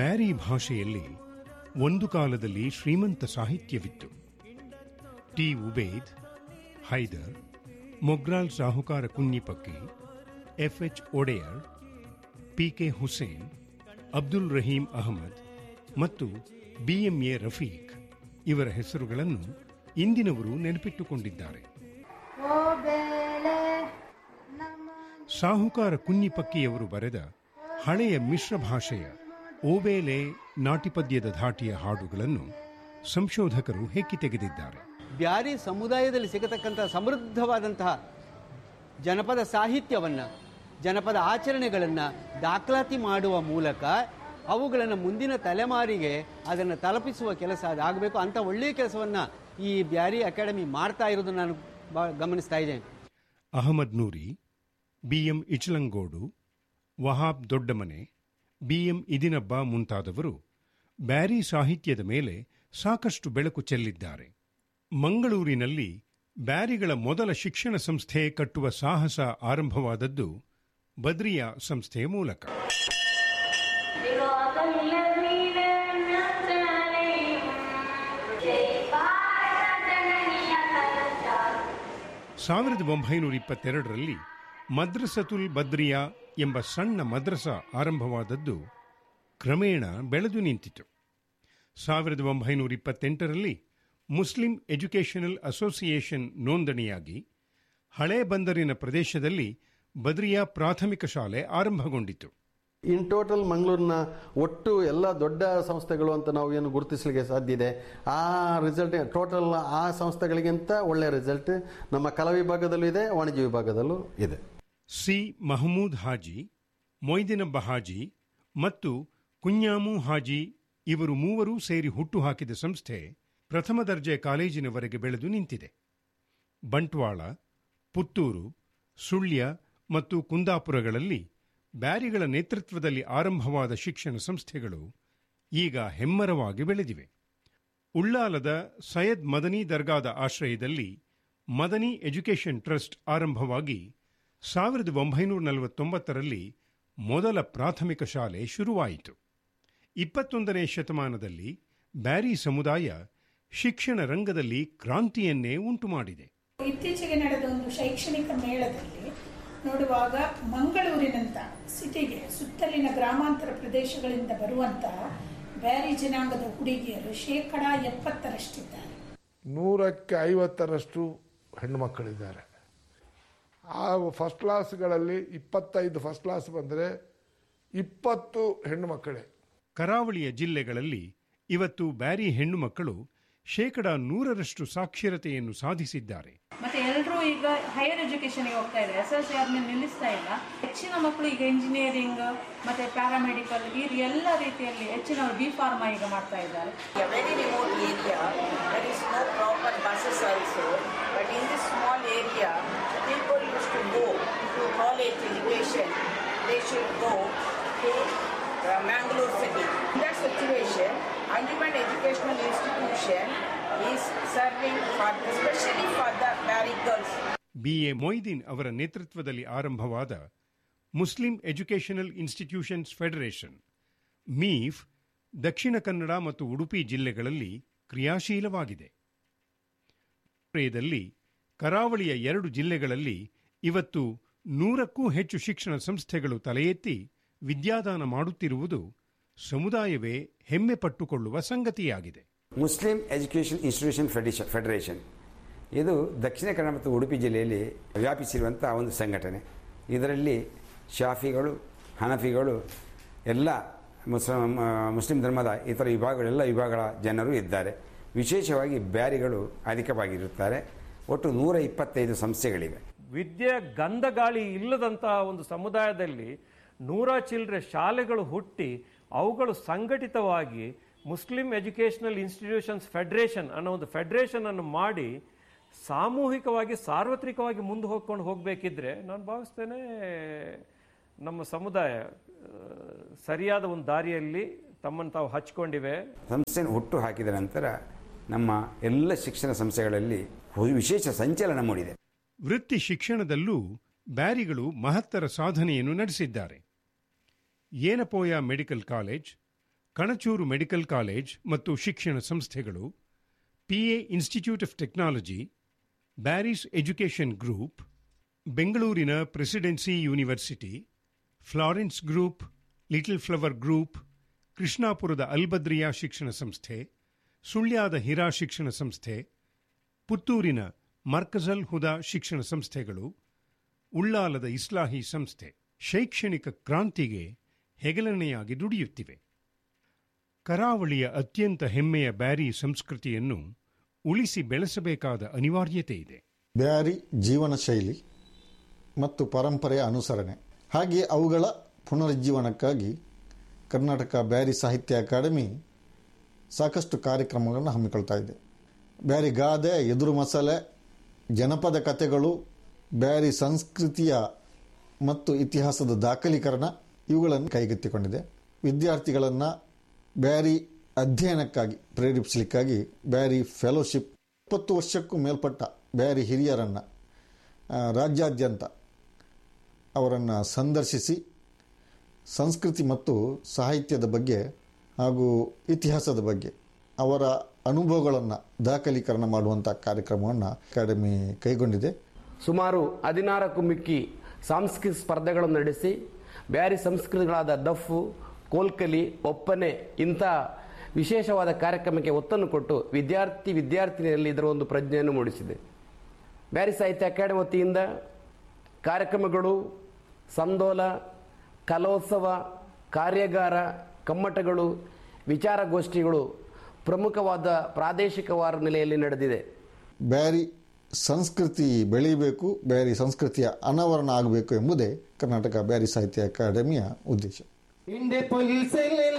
ಬ್ಯಾರಿ ಭಾಷೆಯಲ್ಲಿ ಒಂದು ಕಾಲದಲ್ಲಿ ಶ್ರೀಮಂತ ಸಾಹಿತ್ಯವಿತ್ತು ಟಿ ಉಬೇದ್ ಹೈದರ್ ಮೊಗ್ರಾಲ್ ಸಾಹುಕಾರ ಕುನ್ನಿಪಕ್ಕಿ ಎಫ್ಎಚ್ ಒಡೆಯರ್ ಪಿಕೆ ಹುಸೇನ್ ಅಬ್ದುಲ್ ರಹೀಂ ಅಹಮದ್ ಮತ್ತು ಬಿಎಂಎ ರಫೀಕ್ ಇವರ ಹೆಸರುಗಳನ್ನು ಇಂದಿನವರು ನೆನಪಿಟ್ಟುಕೊಂಡಿದ್ದಾರೆ ಓ ಬೇಳೆ ನಮ್ಮ ಸಾಹುಕಾರ ಕುನ್ನಿಪಕ್ಕಿಯವರು ಬರೆದ ಹಳೆಯ ಮಿಶ್ರ ಭಾಷೆಯ ಓಬೇಲೆ ನಾಟಿಪದ್ಯದ ಧಾಟಿಯ ಹಾಡುಗಳನ್ನು ಸಂಶೋಧಕರು ಹೆಕ್ಕಿ ತೆಗೆದಿದ್ದಾರೆ ಬ್ಯಾರಿ ಸಮುದಾಯದಲ್ಲಿ ಸಿಗತಕ್ಕಂತಹ ಸಮೃದ್ಧವಾದಂತಹ ಜನಪದ ಸಾಹಿತ್ಯವನ್ನು ಜನಪದ ಆಚರಣೆಗಳನ್ನು ದಾಖಲಾತಿ ಮಾಡುವ ಮೂಲಕ ಅವುಗಳನ್ನು ಮುಂದಿನ ತಲೆಮಾರಿಗೆ ಅದನ್ನು ತಲುಪಿಸುವ ಕೆಲಸ ಅದಾಗಬೇಕು ಅಂಥ ಒಳ್ಳೆಯ ಕೆಲಸವನ್ನು ಈ ಬ್ಯಾರಿ ಅಕಾಡೆಮಿ ಮಾಡ್ತಾ ಇರೋದು ನಾನು ಬಾ ಗಮನಿಸ್ತಾ ಇದ್ದೇನೆ ಅಹಮದ್ ನೂರಿ ಬಿಎಂ ಇಚಲಂಗೋಡು ವಹಾಬ್ ದೊಡ್ಡಮನೆ ಬಿಎಂ ಇದಿನಬ್ಬ ಮುಂತಾದವರು ಬ್ಯಾರಿ ಸಾಹಿತ್ಯದ ಮೇಲೆ ಸಾಕಷ್ಟು ಬೆಳಕು ಚೆಲ್ಲಿದ್ದಾರೆ ಮಂಗಳೂರಿನಲ್ಲಿ ಬ್ಯಾರಿಗಳ ಮೊದಲ ಶಿಕ್ಷಣ ಸಂಸ್ಥೆ ಕಟ್ಟುವ ಸಾಹಸ ಆರಂಭವಾದದ್ದು ಬದ್ರಿಯಾ ಸಂಸ್ಥೆಯ ಮೂಲಕ صراط الذين أنعمت عليهم ಭಾರತ ಜನನಿಯ ಕಲ್ಚಾರ ಸಾವಿರದ ಒಂಬೈನೂರ ಇಪ್ಪತ್ತೆರಡರಲ್ಲಿ ಮದ್ರಸತುಲ್ ಬದ್ರಿಯಾ ಎಂಬ ಸಣ್ಣ ಮದ್ರಸ ಆರಂಭವಾದದ್ದು ಕ್ರಮೇಣ ಬೆಳೆದು ನಿಂತಿತು ಸಾವಿರದ ಒಂಬೈನೂರ ಇಪ್ಪತ್ತೆಂಟರಲ್ಲಿ ಮುಸ್ಲಿಂ ಎಜುಕೇಷನಲ್ ಅಸೋಸಿಯೇಷನ್ ನೋಂದಣಿಯಾಗಿ ಹಳೆ ಬಂದರಿನ ಪ್ರದೇಶದಲ್ಲಿ ಬದ್ರಿಯಾ ಪ್ರಾಥಮಿಕ ಶಾಲೆ ಆರಂಭಗೊಂಡಿತು ಇನ್ ಟೋಟಲ್ ಮಂಗಳೂರಿನ ಒಟ್ಟು ಎಲ್ಲ ದೊಡ್ಡ ಸಂಸ್ಥೆಗಳು ಅಂತ ನಾವು ಏನು ಗುರುತಿಸಲಿಕ್ಕೆ ಸಾಧ್ಯ ಇದೆ ಆ ರಿಸಲ್ಟ್ ಟೋಟಲ್ ಆ ಸಂಸ್ಥೆಗಳಿಗಿಂತ ಒಳ್ಳೆಯ ರಿಸಲ್ಟ್ ನಮ್ಮ ಕಲಾ ವಿಭಾಗದಲ್ಲೂ ಇದೆ ವಾಣಿಜ್ಯ ವಿಭಾಗದಲ್ಲೂ ಇದೆ ಸಿ ಮಹಮೂದ್ ಹಾಜಿ ಮೊಯ್ದಿನಬ್ಬ ಹಾಜಿ ಮತ್ತು ಕುഞ്ഞാಮು ಹಾಜಿ ಇವರು ಮೂವರೂ ಸೇರಿ ಹುಟ್ಟುಹಾಕಿದ ಸಂಸ್ಥೆ ಪ್ರಥಮ ದರ್ಜೆ ಕಾಲೇಜಿನವರೆಗೆ ಬೆಳೆದು ನಿಂತಿದೆ ಬಂಟ್ವಾಳ ಪುತ್ತೂರು ಸುಳ್ಯ ಮತ್ತು ಕುಂದಾಪುರಗಳಲ್ಲಿ ಬ್ಯಾರಿಗಳ ನೇತೃತ್ವದಲ್ಲಿ ಆರಂಭವಾದ ಶಿಕ್ಷಣ ಸಂಸ್ಥೆಗಳು ಈಗ ಹೆಮ್ಮರವಾಗಿ ಬೆಳೆದಿವೆ ಉಳ್ಳಾಲದ ಸೈಯದ್ ಮದನಿ ದರ್ಗಾದ ಆಶ್ರಯದಲ್ಲಿ ಮದನಿ ಎಜುಕೇಷನ್ ಟ್ರಸ್ಟ್ ಆರಂಭವಾಗಿ ಸಾವಿರದ ಒಂಬೈನೂರ ನಲವತ್ತೊಂಬತ್ತರಲ್ಲಿ ಮೊದಲ ಪ್ರಾಥಮಿಕ ಶಾಲೆ ಶುರುವಾಯಿತು ಇಪ್ಪತ್ತೊಂದನೇ ಶತಮಾನದಲ್ಲಿ ಬ್ಯಾರಿ ಸಮುದಾಯ ಶಿಕ್ಷಣ ರಂಗದಲ್ಲಿ ಕ್ರಾಂತಿಯನ್ನೇ ಉಂಟುಮಾಡಿದೆ ಇತ್ತೀಚೆಗೆ ನಡೆದ ಒಂದು ಶೈಕ್ಷಣಿಕ ಮೇಳದಲ್ಲಿ ನೋಡುವಾಗ ಮಂಗಳೂರಿನಂತ ಸಿಟಿಗೆ ಸುತ್ತಲಿನ ಗ್ರಾಮಾಂತರ ಪ್ರದೇಶಗಳಿಂದ ಬರುವಂತಹ ಬ್ಯಾರಿ ಜನಾಂಗದ ಹುಡುಗಿಯರು ಶೇಕಡ ಎಪ್ಪತ್ತರಷ್ಟಿದ್ದಾರೆ ನೂರಕ್ಕೆ ಐವತ್ತರಷ್ಟು ಹೆಣ್ಣುಮಕ್ಕಳಿದ್ದಾರೆ ಆ ಫಸ್ಟ್ ಕ್ಲಾಸ್ಗಳಲ್ಲಿ ಇಪ್ಪತ್ತೈದು ಫಸ್ಟ್ ಕ್ಲಾಸ್ ಬಂದರೆ ಇಪ್ಪತ್ತು ಹೆಣ್ಣು ಮಕ್ಕಳೇ ಕರಾವಳಿಯ ಜಿಲ್ಲೆಗಳಲ್ಲಿ ಇವತ್ತು ಬ್ಯಾರಿ ಹೆಣ್ಣು ಮಕ್ಕಳು ಶೇಕಡ ನೂರರಷ್ಟು ಸಾಕ್ಷರತೆಯನ್ನು ಸಾಧಿಸಿದ್ದಾರೆ ಮತ್ತೆ ಎಲ್ಲರೂ ಈಗ ಹೈಯರ್ ಎಜುಕೇಶನ್ಗೆ ಹೋಗ್ತಾ ಇದ್ದಾರೆ ಎಸ್ ಎಲ್ ಸಿ ಆದ್ಮೇಲೆ ನಿಲ್ಲಿಸ್ತಾ ಇಲ್ಲ ಹೆಚ್ಚಿನ ಮಕ್ಕಳು ಈಗ ಇಂಜಿನಿಯರಿಂಗ್ ಮತ್ತೆ ಪ್ಯಾರಾಮೆಡಿಕಲ್ ಈ ಎಲ್ಲ ರೀತಿಯಲ್ಲಿ ಹೆಚ್ಚಿನವರು ಬಿ ಫಾರ್ಮಾ ಈಗ ಮಾಡ್ತಾ ಇದ್ದಾರೆ a very remote area, there is no proper buses also. But in this small area, people used to go to college education. They should go to uh, Mangalore city. In that situation, Anjuman Educational Institution is serving for, especially for the married girls. BA Moideen ಅವರ ನೇತೃತ್ವದಲ್ಲಿ ಆರಂಭವಾದ Muslim educational institutions federation MEIF Dakshina Kannada ಮತ್ತು ಉಡುಪಿ ಜಿಲ್ಲೆಗಳಲ್ಲಿ ಕ್ರಿಯಾಶೀಲವಾಗಿದೆ ದಲ್ಲಿ ಕರಾವಳಿಯ ಎರಡು ಜಿಲ್ಲೆಗಳಲ್ಲಿ ಇವತ್ತು ನೂರಕ್ಕೂ ಹೆಚ್ಚು ಶಿಕ್ಷಣ ಸಂಸ್ಥೆಗಳು ತಲೆ ಎತ್ತಿ ವಿದ್ಯಾದಾನ ಮಾಡುತ್ತಿರುವುದು ಸಮುದಾಯವೇ ಹೆಮ್ಮೆ ಪಟ್ಟುಕೊಳ್ಳುವ ಸಂಗತಿಯಾಗಿದೆ Muslim education institution federation federation ಇದು ದಕ್ಷಿಣ ಕನ್ನಡ ಮತ್ತು ಉಡುಪಿ ಜಿಲ್ಲೆಯಲ್ಲಿ ವ್ಯಾಪಿಸಿರುವಂಥ ಒಂದು ಸಂಘಟನೆ ಇದರಲ್ಲಿ ಶಾಫಿಗಳು ಹನಫಿಗಳು ಎಲ್ಲ ಮುಸ್ಲಿಂ ಮುಸ್ಲಿಂ ಧರ್ಮದ ಇತರ ವಿಭಾಗಗಳು ಎಲ್ಲ ವಿಭಾಗಗಳ ಜನರು ಇದ್ದಾರೆ ವಿಶೇಷವಾಗಿ ಬ್ಯಾರಿಗಳು ಅಧಿಕವಾಗಿರುತ್ತಾರೆ ಒಟ್ಟು ನೂರ ಇಪ್ಪತ್ತೈದು ಸಂಸ್ಥೆಗಳಿವೆ ವಿದ್ಯೆ ಗಂಧ ಗಾಳಿ ಇಲ್ಲದಂತಹ ಒಂದು ಸಮುದಾಯದಲ್ಲಿ ನೂರ ಚಿಲ್ಲರೆ ಶಾಲೆಗಳು ಹುಟ್ಟಿ ಅವುಗಳು ಸಂಘಟಿತವಾಗಿ ಮುಸ್ಲಿಂ ಎಜುಕೇಷನಲ್ ಇನ್ಸ್ಟಿಟ್ಯೂಷನ್ಸ್ ಫೆಡರೇಷನ್ ಅನ್ನೋ ಒಂದು ಫೆಡರೇಷನ್ ಅನ್ನು ಮಾಡಿ ಸಾಮೂಹಿಕವಾಗಿ ಸಾರ್ವತ್ರಿಕವಾಗಿ ಮುಂದೆ ಹೋಗ್ಕೊಂಡು ಹೋಗಬೇಕಿದ್ರೆ ನಾನು ಭಾವಿಸ್ತೇನೆ ನಮ್ಮ ಸಮುದಾಯ ಆ, ಸರಿಯಾದ ಒಂದು ದಾರಿಯಲ್ಲಿ ತಮ್ಮನ್ನು ತಾವು ಹಚ್ಕೊಂಡಿವೆ ಸಂಸ್ಥೆ ಹುಟ್ಟು ಹಾಕಿದ ನಂತರ ನಮ್ಮ ಎಲ್ಲ ಶಿಕ್ಷಣ ಸಂಸ್ಥೆಗಳಲ್ಲಿ ವಿಶೇಷ ಸಂಚಲನ ಮೂಡಿದೆ ವೃತ್ತಿ ಶಿಕ್ಷಣದಲ್ಲೂ ಬ್ಯಾರಿಗಳು ಮಹತ್ತರ ಸಾಧನೆಯನ್ನು ನಡೆಸಿದ್ದಾರೆ Yenepoya medical college Kanachur medical college ಮತ್ತು ಶಿಕ್ಷಣ ಸಂಸ್ಥೆಗಳು PA institute of technology Bearys education group ಬೆಂಗಳೂರಿನ presidency university Florence group little flower group ಕೃಷ್ಣಾಪುರದ ಅಲ್ಬದ್ರಿಯಾ ಶಿಕ್ಷಣ ಸಂಸ್ಥೆ ಸುಳ್ಯದ ಹಿರಾ ಶಿಕ್ಷಣ ಸಂಸ್ಥೆ ಪುತ್ತೂರಿನ ಮರ್ಕಜಲ್ ಹುದಾ ಶಿಕ್ಷಣ ಸಂಸ್ಥೆಗಳು ಉಳ್ಳಾಲದ ಇಸ್ಲಾಹಿ ಸಂಸ್ಥೆ ಶೈಕ್ಷಣಿಕ ಕ್ರಾಂತಿಗೆ ಹೆಗಲನೆಯಾಗಿ ದುಡಿಯುತ್ತಿವೆ ಕರಾವಳಿಯ ಅತ್ಯಂತ ಹೆಮ್ಮೆಯ ಬ್ಯಾರಿ ಸಂಸ್ಕೃತಿಯನ್ನು ಉಳಿಸಿ ಬೆಳೆಸಬೇಕಾದ ಅನಿವಾರ್ಯತೆ ಇದೆ ಬ್ಯಾರಿ ಜೀವನ ಶೈಲಿ ಮತ್ತು ಪರಂಪರೆಯ ಅನುಸರಣೆ ಹಾಗೆ ಅವುಗಳ ಪುನರುಜ್ಜೀವನಕ್ಕಾಗಿ ಕರ್ನಾಟಕ ಬ್ಯಾರಿ ಸಾಹಿತ್ಯ ಅಕಾಡೆಮಿ ಸಾಕಷ್ಟು ಕಾರ್ಯಕ್ರಮಗಳನ್ನು ಹಮ್ಮಿಕೊಳ್ತಾ ಇದೆ ಬ್ಯಾರಿ ಗಾದೆ ಎದುರು ಮಸಾಲೆ ಜನಪದ ಕಥೆಗಳು ಬ್ಯಾರಿ ಸಂಸ್ಕೃತಿಯ ಮತ್ತು ಇತಿಹಾಸದ ದಾಖಲೀಕರಣ ಇವುಗಳನ್ನು ಕೈಗೆತ್ತಿಕೊಂಡಿದೆ ವಿದ್ಯಾರ್ಥಿಗಳನ್ನು ಬ್ಯಾರಿ ಅಧ್ಯಯನಕ್ಕಾಗಿ ಪ್ರೇರೇಪಿಸಲಿಕ್ಕಾಗಿ ಬ್ಯಾರಿ ಫೆಲೋಶಿಪ್ ಇಪ್ಪತ್ತು ವರ್ಷಕ್ಕೂ ಮೇಲ್ಪಟ್ಟ ಬ್ಯಾರಿ ಹಿರಿಯರನ್ನು ಆ, ರಾಜ್ಯಾದ್ಯಂತ ಅವರನ್ನು ಸಂದರ್ಶಿಸಿ ಸಂಸ್ಕೃತಿ ಮತ್ತು ಸಾಹಿತ್ಯದ ಬಗ್ಗೆ ಹಾಗೂ ಇತಿಹಾಸದ ಬಗ್ಗೆ ಅವರ ಅನುಭವಗಳನ್ನು ದಾಖಲೀಕರಣ ಮಾಡುವಂಥ ಕಾರ್ಯಕ್ರಮವನ್ನು ಅಕಾಡೆಮಿ ಕೈಗೊಂಡಿದೆ ಸುಮಾರು ಹದಿನಾರಕ್ಕೂ ಮಿಕ್ಕಿ ಸಾಂಸ್ಕೃತಿಕ ಸ್ಪರ್ಧೆಗಳನ್ನು ನಡೆಸಿ ಬ್ಯಾರಿ ಸಂಸ್ಕೃತಿಗಳಾದ ದಫ್ಫು ಕೋಲ್ಕಲಿ ಒಪ್ಪನೆ ಇಂಥ ವಿಶೇಷವಾದ ಕಾರ್ಯಕ್ರಮಕ್ಕೆ ಒತ್ತನ್ನು ಕೊಟ್ಟು ವಿದ್ಯಾರ್ಥಿ ವಿದ್ಯಾರ್ಥಿನಿಯರಲ್ಲಿ ಇದರ ಒಂದು ಪ್ರಜ್ಞೆಯನ್ನು ಮೂಡಿಸಿದೆ ಬ್ಯಾರಿ ಸಾಹಿತ್ಯ ಅಕಾಡೆಮಿ ವತಿಯಿಂದ ಕಾರ್ಯಕ್ರಮಗಳು ಸಂದೋಲ ಕಲೋತ್ಸವ ಕಾರ್ಯಾಗಾರ ಕಮ್ಮಟಗಳು ವಿಚಾರಗೋಷ್ಠಿಗಳು ಪ್ರಮುಖವಾದ ಪ್ರಾದೇಶಿಕವಾದ ನೆಲೆಯಲ್ಲಿ ನಡೆದಿದೆ ಬ್ಯಾರಿ ಸಂಸ್ಕೃತಿ ಬೆಳೀಬೇಕು ಬ್ಯಾರಿ ಸಂಸ್ಕೃತಿಯ ಅನಾವರಣ ಆಗಬೇಕು ಎಂಬುದೇ ಕರ್ನಾಟಕ ಬ್ಯಾರಿ ಸಾಹಿತ್ಯ ಅಕಾಡೆಮಿಯ ಉದ್ದೇಶ ಇಂಡೆ ಪೊಲೀಸ್